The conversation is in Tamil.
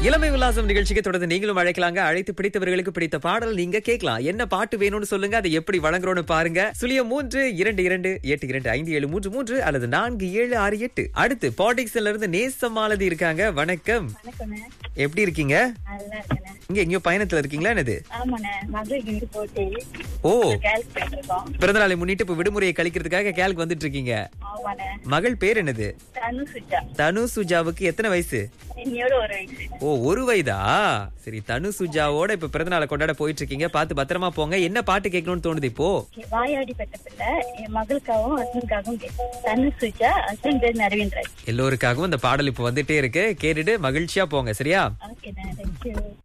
இளமை உல்லாசம் நிகழ்ச்சிக்கு தொடர்ந்து நீங்களும் அழைக்கலாங்க அழைத்து பிடித்தவர்களுக்கு பிடித்த பாடல் நீங்க கேட்கலாம் என்ன பாட்டு வேணும்னு சொல்லுங்க அதை எப்படி வழங்குறோம்னு பாருங்க சுழியம் மூன்று இரண்டு இரண்டு எட்டு இரண்டு ஐந்து ஏழு மூன்று மூன்று அல்லது நான்கு ஏழு ஆறு எட்டு அடுத்து பாலிடிக்ஸ்ல இருந்து நேசமாலதி இருக்காங்க வணக்கம் வணக்கண்ணே எப்படி இருக்கீங்க நல்லா இருக்கேண்ணே இங்க எங்கேயோ பயணத்துல இருக்கீங்களா என்னது ஆமாண்ணே மகளிர் வீடு போட்டு ஓ கேள்வி போயிட்டு இருக்கோம் பிறந்தநாளை முன்னிட்டு இப்ப விடுமுறையை கழிக்கிறதுக்காக கேலுக்கு வந்துட்டு இருக்கீங்க ஆமாண்ணே மகள் பேர் என்னது தனு சுஜா தனு சுஜாவுக்கு எத்தனை வயசு என்னையோட ஒரு வயசு ஓ ஒரு வயதா சரி தனு சுஜாவோட இப்ப பிறந்தநாளை கொண்டாட போயிட்டு இருக்கீங்க பார்த்து பத்திரமா போங்க என்ன பாட்டு கேட்கணும்னு தோணுது இப்போ Okay, வாயாடி பெற்ற பிள்ளை என் மகளுக்காகவும் ஹஸ்பண்டுக்காகவும் கேட்கும் தனு சுஜா ஹஸ்பண்ட் பேர் நரவிந்த் ராஜ் எல்லோருக்காகவும் இந்த பாடல் இப்போ வந்துட்டே இருக்கு கேட்டுட்டு மகிழ்ச்சியா போங்க சரியா ஓகேண்ணே தேங்க்யூ